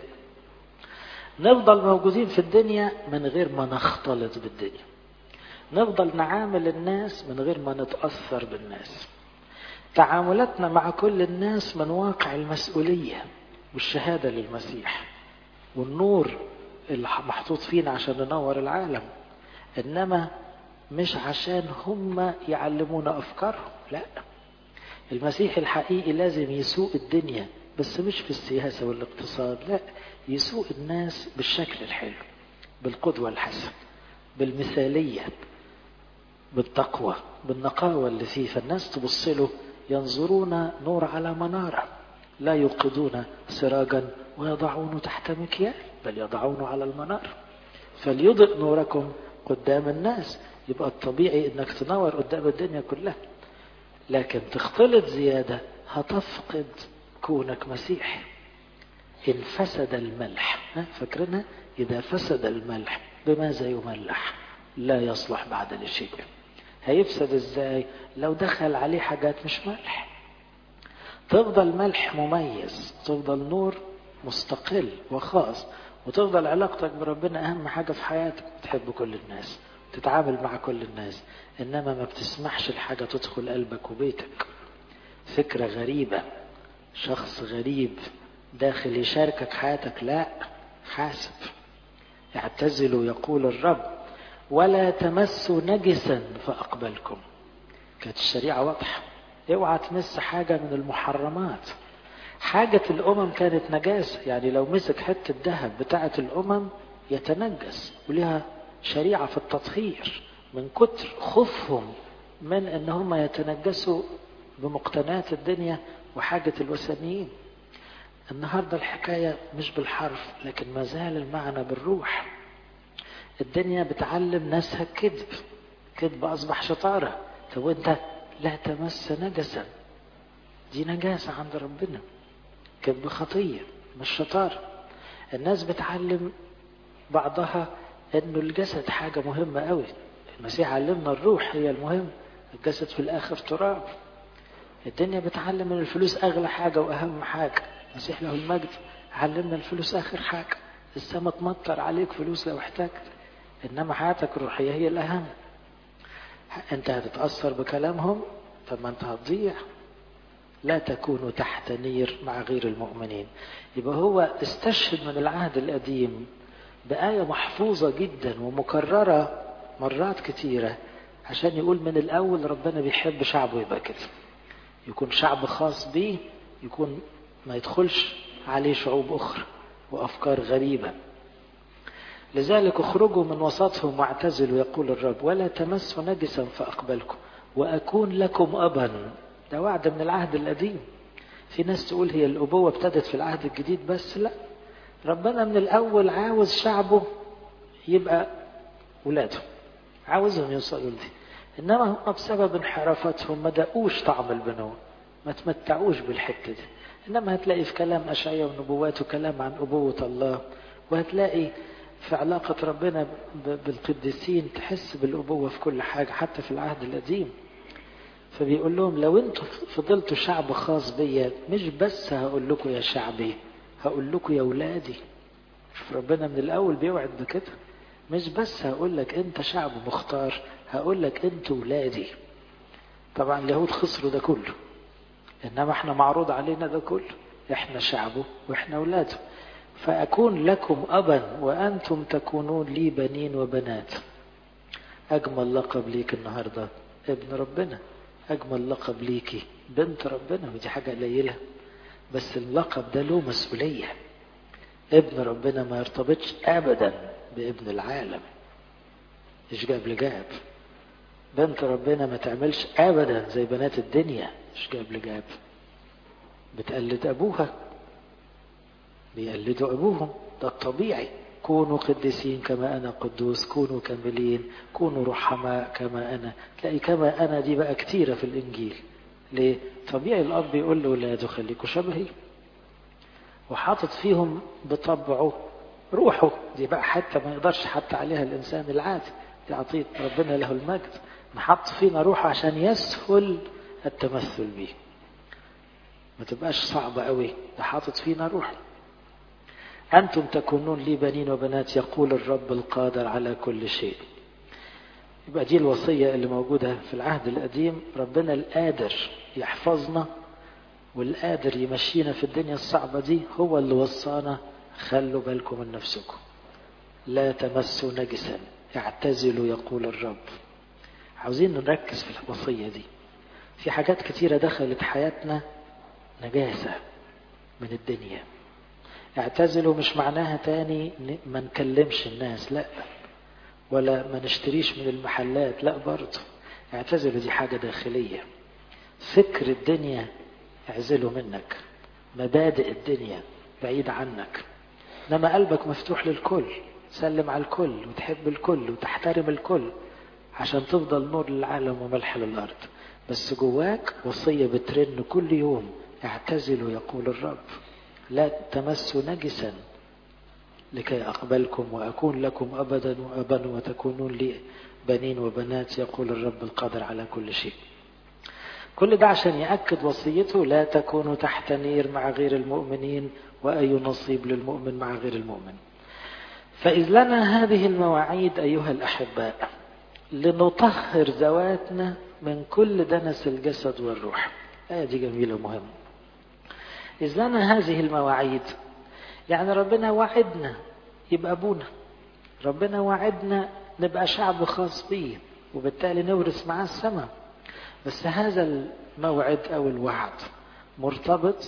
نفضل موجودين في الدنيا من غير ما نختلط بالدنيا نفضل نعامل الناس من غير ما نتأثر بالناس تعاملاتنا مع كل الناس من واقع المسؤولية والشهادة للمسيح والنور اللي محطوط فينا عشان ننور العالم إنما مش عشان هم يعلمونا أفكارهم لا المسيح الحقيقي لازم يسوق الدنيا بس مش في السياسة والاقتصاد لا يسوق الناس بالشكل الحلو بالقدوة الحسنة بالمثالية بالتقوى بالنقاوة اللي فيه فالناس تبص له ينظرون نور على منارة لا يوقدون سراجا ويضعونه تحت مكيال بل يضعونه على المنار فليضئ نوركم قدام الناس يبقى الطبيعي انك تنور قدام الدنيا كلها لكن تختلط زيادة هتفقد كونك مسيحي إن فسد الملح فاكرنا إذا فسد الملح بماذا يملح لا يصلح بعد لشيء هيفسد ازاي لو دخل عليه حاجات مش ملح تفضل ملح مميز تفضل نور مستقل وخاص وتفضل علاقتك بربنا أهم حاجة في حياتك تحب كل الناس تتعامل مع كل الناس إنما ما بتسمحش الحاجة تدخل قلبك وبيتك فكرة غريبة شخص غريب داخل يشاركك حياتك لا حاسب اعتزلوا يقول الرب ولا تمسوا نجسا فأقبلكم كانت الشريعة واضحة اوعى تمس حاجة من المحرمات حاجة الأمم كانت نجاسة يعني لو مسك حتة ذهب بتاعة الأمم يتنجس ولها شريعة في التطهير من كتر خوفهم من ان هم يتنجسوا بمقتنيات الدنيا وحاجة الوثنيين النهاردة الحكاية مش بالحرف لكن ما زال المعنى بالروح الدنيا بتعلم ناسها الكذب كذب أصبح شطارة طب وانت لا تمس نجسا دي نجاسة عند ربنا كذب خطية مش شطارة الناس بتعلم بعضها انه الجسد حاجة مهمة قوي المسيح علمنا الروح هي المهم الجسد في الاخر تراب الدنيا بتعلم ان الفلوس اغلى حاجة واهم حاجة المسيح له المجد علمنا الفلوس اخر حاجة السما تمطر عليك فلوس لو احتجت انما حياتك الروحية هي الاهم انت هتتأثر بكلامهم طب ما انت هتضيع لا تكونوا تحت نير مع غير المؤمنين يبقى هو استشهد من العهد القديم بآية محفوظة جدا ومكررة مرات كتيرة عشان يقول من الأول ربنا بيحب شعبه يبقى كده يكون شعب خاص بيه يكون ما يدخلش عليه شعوب أخرى وأفكار غريبة لذلك اخرجوا من وسطهم واعتزلوا يقول الرب ولا تمسوا نجسا فأقبلكم وأكون لكم أبا ده وعد من العهد القديم في ناس تقول هي الأبوة ابتدت في العهد الجديد بس لا ربنا من الأول عاوز شعبه يبقى ولاده عاوزهم يوصلوا لدي إنما هم بسبب انحرافتهم ما دقوش طعم البنوة ما تمتعوش بالحتة دي إنما هتلاقي في كلام أشعية ونبواته كلام عن أبوة الله وهتلاقي في علاقة ربنا بالقديسين تحس بالأبوة في كل حاجة حتى في العهد القديم فبيقول لهم لو انتوا فضلتوا شعب خاص بيا مش بس هقول لكم يا شعبي هقول لكم يا ولادي شوف ربنا من الأول بيوعد بكده مش بس هقول لك انت شعب مختار هقول لك انت ولادي طبعا اليهود خسروا ده كله انما احنا معروض علينا ده كله احنا شعبه واحنا اولاده فاكون لكم ابا وانتم تكونون لي بنين وبنات اجمل لقب ليك النهارده ابن ربنا اجمل لقب ليكي بنت ربنا ودي حاجه قليله بس اللقب ده له مسؤوليه ابن ربنا ما يرتبطش ابدا بابن العالم ايش جاب لجاب بنت ربنا ما تعملش ابدا زي بنات الدنيا ايش جاب لجاب بتقلد ابوها بيقلدوا ابوهم ده الطبيعي كونوا قديسين كما انا قدوس كونوا كاملين كونوا رحماء كما انا تلاقي كما انا دي بقى كتيره في الانجيل ليه طبيعي الاب يقول لاولاده خليكوا شبهي وحاطط فيهم بطبعه روحه دي بقى حتى ما يقدرش حتى عليها الانسان العادي دي عطيه ربنا له المجد محط فينا روحه عشان يسهل التمثل به ما تبقاش صعبة قوي ده حاطط فينا روح أنتم تكونون لي بنين وبنات يقول الرب القادر على كل شيء يبقى دي الوصية اللي موجودة في العهد القديم ربنا القادر يحفظنا والقادر يمشينا في الدنيا الصعبة دي هو اللي وصانا خلوا بالكم من نفسكم لا تمسوا نجسا اعتزلوا يقول الرب عاوزين نركز في الوصية دي في حاجات كتيرة دخلت حياتنا نجاسة من الدنيا اعتزلوا مش معناها تاني ما نكلمش الناس لا ولا ما نشتريش من المحلات لا برضه اعتزلوا دي حاجة داخلية فكر الدنيا اعزله منك مبادئ الدنيا بعيد عنك انما قلبك مفتوح للكل سلم على الكل وتحب الكل وتحترم الكل عشان تفضل نور للعالم وملح للارض بس جواك وصية بترن كل يوم اعتزلوا يقول الرب لا تمسوا نجسا لكي أقبلكم وأكون لكم أبدا وأبا وتكونون لي بنين وبنات يقول الرب القادر على كل شيء كل ده عشان يأكد وصيته لا تكونوا تحت نير مع غير المؤمنين وأي نصيب للمؤمن مع غير المؤمن فإذ لنا هذه المواعيد أيها الأحباء لنطهر ذواتنا من كل دنس الجسد والروح آية دي جميلة ومهمة إذ لنا هذه المواعيد يعني ربنا وعدنا يبقى أبونا ربنا وعدنا نبقى شعب خاص بيه وبالتالي نورث معاه السماء بس هذا الموعد أو الوعد مرتبط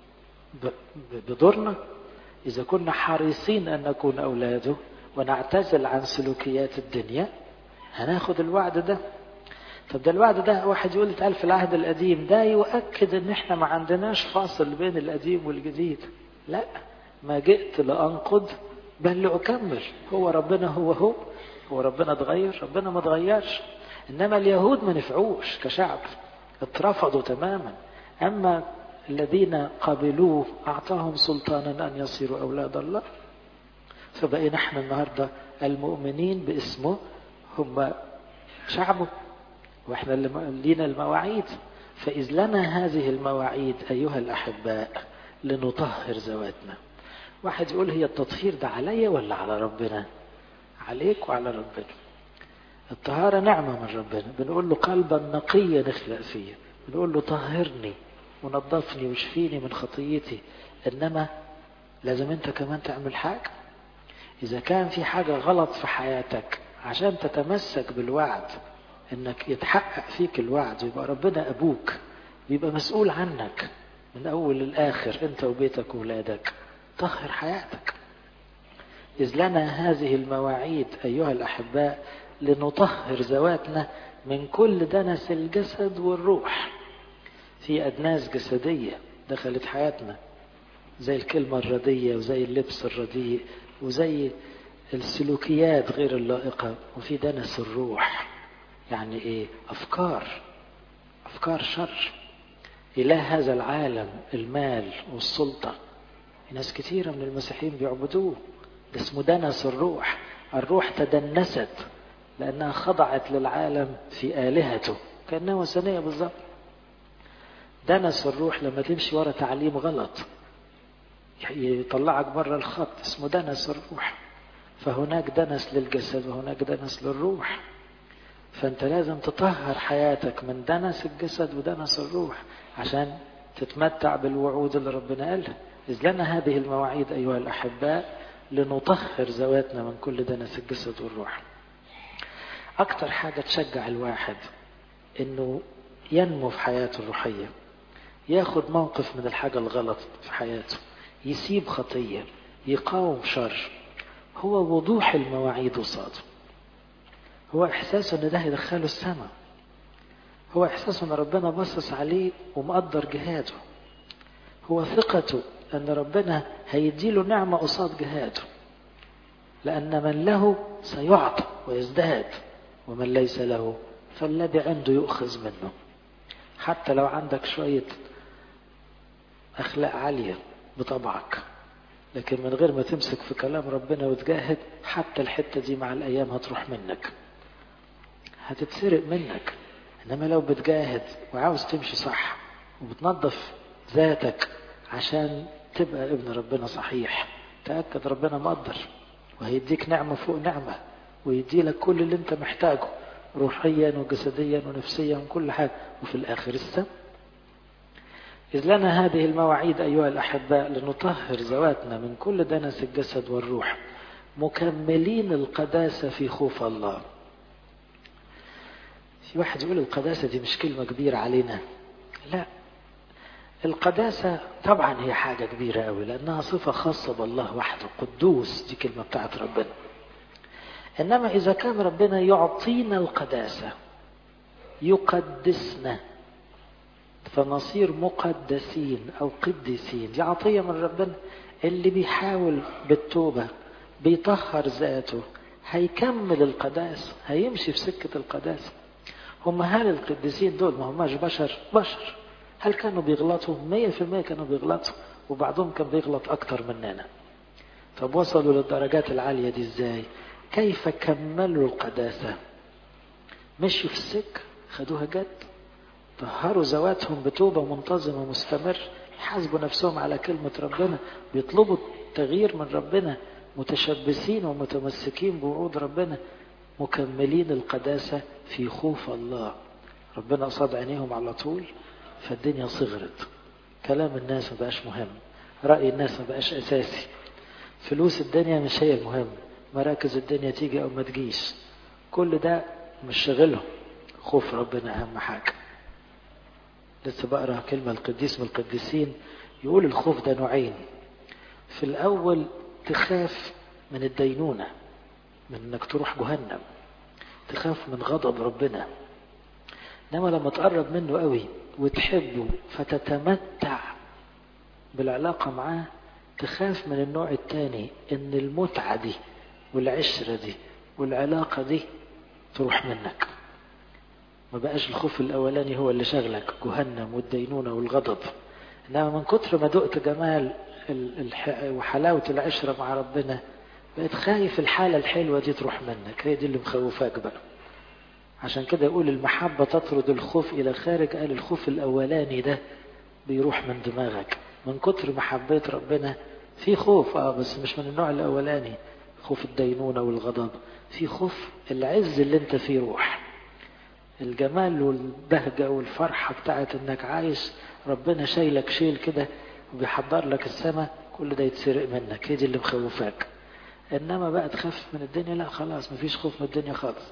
بدورنا إذا كنا حريصين أن نكون أولاده ونعتزل عن سلوكيات الدنيا هناخد الوعد ده طب ده الوعد ده واحد يقول اتقال في العهد القديم ده يؤكد ان احنا ما عندناش فاصل بين القديم والجديد لا ما جئت لانقض بل لاكمل هو ربنا هو هو هو ربنا اتغير ربنا ما اتغيرش انما اليهود ما نفعوش كشعب اترفضوا تماما اما الذين قبلوه اعطاهم سلطانا ان يصيروا اولاد الله فبقينا احنا النهارده المؤمنين باسمه هم شعبه واحنا اللي لينا المواعيد فإذ لنا هذه المواعيد أيها الأحباء لنطهر ذواتنا واحد يقول هي التطهير ده عليا ولا على ربنا عليك وعلى ربنا الطهارة نعمة من ربنا بنقول له قلبا نقيا نخلق فيه بنقول له طهرني ونظفني واشفيني من خطيتي إنما لازم أنت كمان تعمل حاجة إذا كان في حاجة غلط في حياتك عشان تتمسك بالوعد انك يتحقق فيك الوعد ويبقى ربنا ابوك ويبقى مسؤول عنك من اول للاخر انت وبيتك واولادك طهر حياتك اذ لنا هذه المواعيد ايها الاحباء لنطهر ذواتنا من كل دنس الجسد والروح في ادناس جسديه دخلت حياتنا زي الكلمه الرديه وزي اللبس الرديء وزي السلوكيات غير اللائقه وفي دنس الروح يعني ايه افكار افكار شر إله هذا العالم المال والسلطة ناس كثيرة من المسيحيين بيعبدوه ده اسمه دنس الروح الروح تدنست لأنها خضعت للعالم في آلهته كأنها وثنية بالظبط دنس الروح لما تمشي ورا تعليم غلط يطلعك بره الخط اسمه دنس الروح فهناك دنس للجسد وهناك دنس للروح فانت لازم تطهر حياتك من دنس الجسد ودنس الروح عشان تتمتع بالوعود اللي ربنا قالها إذ لنا هذه المواعيد أيها الأحباء لنطهر ذواتنا من كل دنس الجسد والروح أكتر حاجة تشجع الواحد إنه ينمو في حياته الروحية ياخد موقف من الحاجة الغلط في حياته يسيب خطية يقاوم شر هو وضوح المواعيد قصاده هو إحساسه إن ده هيدخله السماء هو إحساسه إن ربنا بصص عليه ومقدر جهاده هو ثقته أن ربنا هيديله نعمة قصاد جهاده لأن من له سيعطى ويزداد ومن ليس له فالذي عنده يؤخذ منه حتى لو عندك شوية أخلاق عالية بطبعك لكن من غير ما تمسك في كلام ربنا وتجاهد حتى الحتة دي مع الأيام هتروح منك هتتسرق منك إنما لو بتجاهد وعاوز تمشي صح وبتنظف ذاتك عشان تبقى ابن ربنا صحيح تأكد ربنا مقدر وهيديك نعمة فوق نعمة ويدي لك كل اللي انت محتاجه روحيا وجسديا ونفسيا وكل حاجة وفي الآخر السم إذ لنا هذه المواعيد أيها الأحباء لنطهر ذواتنا من كل دنس الجسد والروح مكملين القداسة في خوف الله في واحد يقول القداسة دي مش كلمة كبيرة علينا لا القداسة طبعا هي حاجة كبيرة قوي لأنها صفة خاصة بالله وحده قدوس دي كلمة بتاعت ربنا إنما إذا كان ربنا يعطينا القداسة يقدسنا فنصير مقدسين أو قديسين دي عطية من ربنا اللي بيحاول بالتوبة بيطهر ذاته هيكمل القداسة هيمشي في سكة القداسة هم هل القديسين دول ما هماش بشر بشر هل كانوا بيغلطوا مية في المية كانوا بيغلطوا وبعضهم كان بيغلط أكتر مننا طب وصلوا للدرجات العالية دي ازاي كيف كملوا القداسة مشوا في السكة خدوها جد طهروا ذواتهم بتوبة منتظمة مستمر يحاسبوا نفسهم على كلمة ربنا بيطلبوا التغيير من ربنا متشبثين ومتمسكين بوعود ربنا مكملين القداسة في خوف الله ربنا قصاد عينيهم على طول فالدنيا صغرت كلام الناس ما بقاش مهم رأي الناس ما بقاش أساسي فلوس الدنيا مش هي المهم مراكز الدنيا تيجي أو ما تجيش كل ده مش شغلهم خوف ربنا أهم حاجة لسه بقرا كلمة القديس من القديسين يقول الخوف ده نوعين في الأول تخاف من الدينونة من انك تروح جهنم تخاف من غضب ربنا انما لما تقرب منه قوي وتحبه فتتمتع بالعلاقة معاه تخاف من النوع الثاني ان المتعة دي والعشرة دي والعلاقة دي تروح منك ما بقاش الخوف الاولاني هو اللي شغلك جهنم والدينونة والغضب انما من كتر ما دقت جمال وحلاوة العشرة مع ربنا بقيت خايف الحالة الحلوة دي تروح منك هي دي اللي مخوفاك بقى عشان كده يقول المحبة تطرد الخوف إلى خارج قال الخوف الأولاني ده بيروح من دماغك من كتر ما حبيت ربنا في خوف اه بس مش من النوع الأولاني خوف الدينونة والغضب في خوف العز اللي انت فيه روح الجمال والبهجة والفرحة بتاعت انك عايش ربنا شايلك شيل كده وبيحضر لك السماء كل ده يتسرق منك هي دي اللي مخوفاك انما بقى تخاف من الدنيا لا خلاص مفيش خوف من الدنيا خالص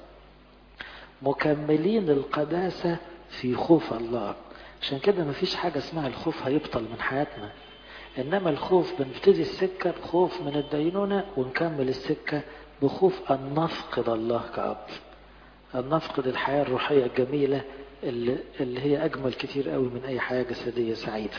مكملين القداسة في خوف الله عشان كده مفيش حاجة اسمها الخوف هيبطل من حياتنا انما الخوف بنبتدي السكة بخوف من الدينونة ونكمل السكة بخوف ان نفقد الله كأب ان نفقد الحياة الروحية الجميلة اللي, اللي هي اجمل كتير قوي من اي حياة جسدية سعيدة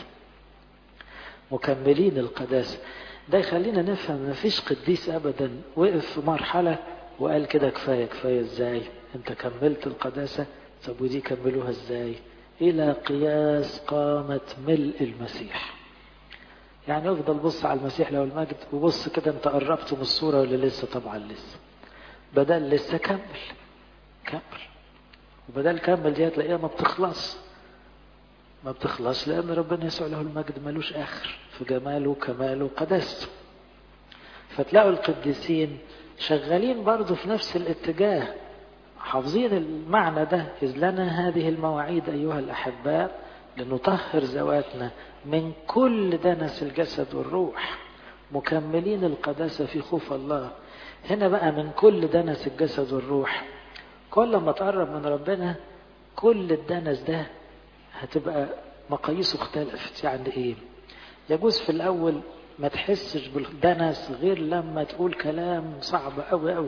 مكملين القداسة ده يخلينا نفهم مفيش قديس ابدا وقف في مرحلة وقال كده كفاية كفاية ازاي انت كملت القداسة طب ودي كملوها ازاي إلى قياس قامة ملء المسيح يعني افضل بص على المسيح له المجد وبص كده انت قربت من الصورة ولا لسه طبعا لسه بدل لسه كمل كمل وبدل كمل دي هتلاقيها ما بتخلص ما بتخلص لأن ربنا يسوع له المجد ملوش آخر في جماله وكماله وقداسته فتلاقوا القديسين شغالين برضه في نفس الاتجاه حافظين المعنى ده إذ لنا هذه المواعيد أيها الأحباء لنطهر ذواتنا من كل دنس الجسد والروح مكملين القداسة في خوف الله هنا بقى من كل دنس الجسد والروح كل ما تقرب من ربنا كل الدنس ده هتبقى مقاييسه اختلفت يعني ايه يجوز في الاول ما تحسش بالدنس غير لما تقول كلام صعب قوي قوي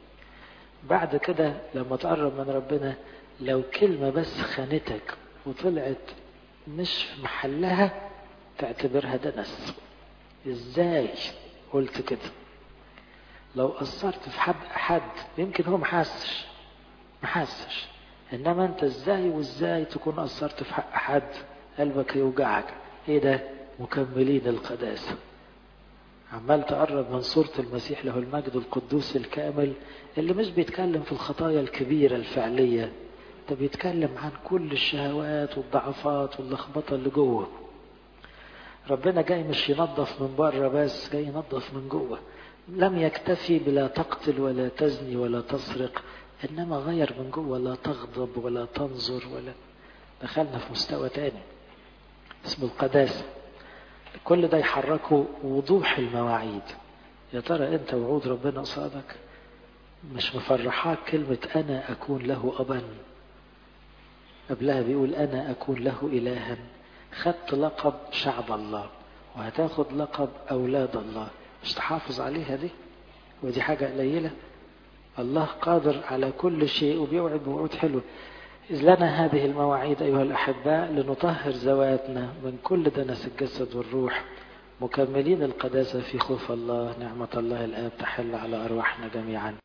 بعد كده لما تقرب من ربنا لو كلمة بس خانتك وطلعت مش في محلها تعتبرها دنس ازاي قلت كده لو قصرت في حد حد يمكن هو محسش محسش انما انت ازاي وازاي تكون قصرت في حق حد قلبك يوجعك ايه ده مكملين القداسة عمال تقرب من صورة المسيح له المجد القدوس الكامل اللي مش بيتكلم في الخطايا الكبيرة الفعلية ده بيتكلم عن كل الشهوات والضعفات واللخبطة اللي جوه ربنا جاي مش ينظف من بره بس جاي ينظف من جوه لم يكتفي بلا تقتل ولا تزني ولا تسرق انما غير من جوه لا تغضب ولا تنظر ولا دخلنا في مستوى تاني اسمه القداسة كل ده يحركه وضوح المواعيد يا ترى انت وعود ربنا قصادك مش مفرحاك كلمة أنا أكون له أبا قبلها بيقول أنا أكون له إلها خدت لقب شعب الله وهتاخد لقب أولاد الله مش تحافظ عليها دي ودي حاجة قليلة الله قادر على كل شيء وبيوعد بوعود حلوة إذ لنا هذه المواعيد أيها الأحباء لنطهر ذواتنا من كل دنس الجسد والروح مكملين القداسة في خوف الله نعمة الله الآب تحل على أرواحنا جميعا